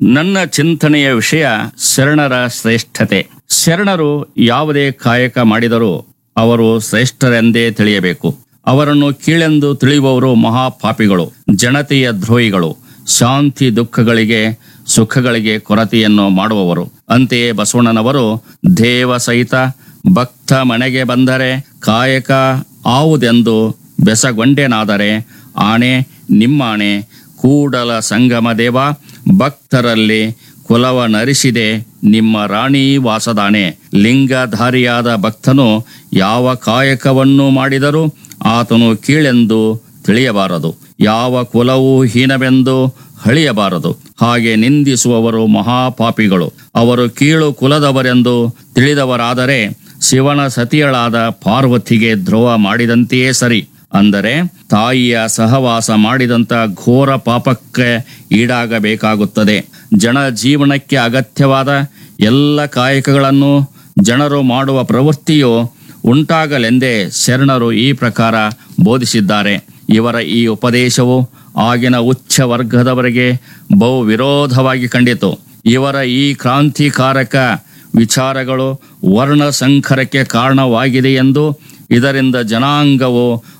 ನನ್ನ ಚಿಂತನೆಯ ವಿಷಯ ಶರಣರ ಶ್ರೇಷ್ಠತೆ ಶರಣರು ಯಾವುದೇ ಕಾಯಕ ಮಾಡಿದರೂ ಅವರು ಶ್ರೇಷ್ಠರೆಂದೇ ತಿಳಿಯಬೇಕು ಅವರನ್ನು ಕೀಳೆಂದು ತಿಳಿಯುವವರು ಮಹಾಪಾಪಿಗಳು ಜನತೆಯ ದ್ರೋಹಿಗಳು ಶಾಂತಿ ದುಃಖಗಳಿಗೆ ಸುಖಗಳಿಗೆ ಕೊರತೆಯನ್ನು ಮಾಡುವವರು ಅಂತೆಯೇ ಬಸವಣ್ಣನವರು ದೇವ ಸಹಿತ ಭಕ್ತ ಮನೆಗೆ ಬಂದರೆ ಕಾಯಕ ಆವುದೆಂದು ಬೆಸಗೊಂಡೆನಾದರೆ ಆಣೆ ನಿಮ್ಮಾಣೆ ಕೂಡಲ ಸಂಗಮ ದೇವ ಭಕ್ತರಲ್ಲಿ ಕುಲವ ನರಿಸಿದೆ ನಿಮ್ಮ ರಾಣಿ ವಾಸದಾಣೆ ಲಿಂಗಧಾರಿಯಾದ ಭಕ್ತನು ಯಾವ ಕಾಯಕವನ್ನು ಮಾಡಿದರೂ ಆತನು ಕೀಳೆಂದು ತಿಳಿಯಬಾರದು ಯಾವ ಕುಲವೂ ಹೀನವೆಂದು ಹಳಿಯಬಾರದು ಹಾಗೆ ನಿಂದಿಸುವವರು ಮಹಾಪಾಪಿಗಳು ಅವರು ಕೀಳು ಕುಲದವರೆಂದು ತಿಳಿದವರಾದರೆ ಶಿವನ ಸತಿಯಳಾದ ಪಾರ್ವತಿಗೆ ದ್ರೋಹ ಮಾಡಿದಂತೆಯೇ ಸರಿ ಅಂದರೆ ತಾಯಿಯ ಸಹವಾಸ ಮಾಡಿದಂತ ಘೋರ ಪಾಪಕ್ಕೆ ಈಡಾಗಬೇಕಾಗುತ್ತದೆ ಜನ ಜೀವನಕ್ಕೆ ಅಗತ್ಯವಾದ ಎಲ್ಲ ಕಾಯಕಗಳನ್ನು ಜನರು ಮಾಡುವ ಪ್ರವೃತ್ತಿಯು ಉಂಟಾಗಲೆಂದೇ ಶರಣರು ಈ ಪ್ರಕಾರ ಬೋಧಿಸಿದ್ದಾರೆ ಇವರ ಈ ಉಪದೇಶವು ಆಗಿನ ಉಚ್ಚ ವರ್ಗದವರಿಗೆ ಬಹು ವಿರೋಧವಾಗಿ ಕಂಡಿತು ಇವರ ಈ ಕ್ರಾಂತಿಕಾರಕ ವಿಚಾರಗಳು ವರ್ಣ ಸಂಕರಕ್ಕೆ ಕಾರಣವಾಗಿದೆ ಎಂದು ಇದರಿಂದ ಜನಾಂಗವು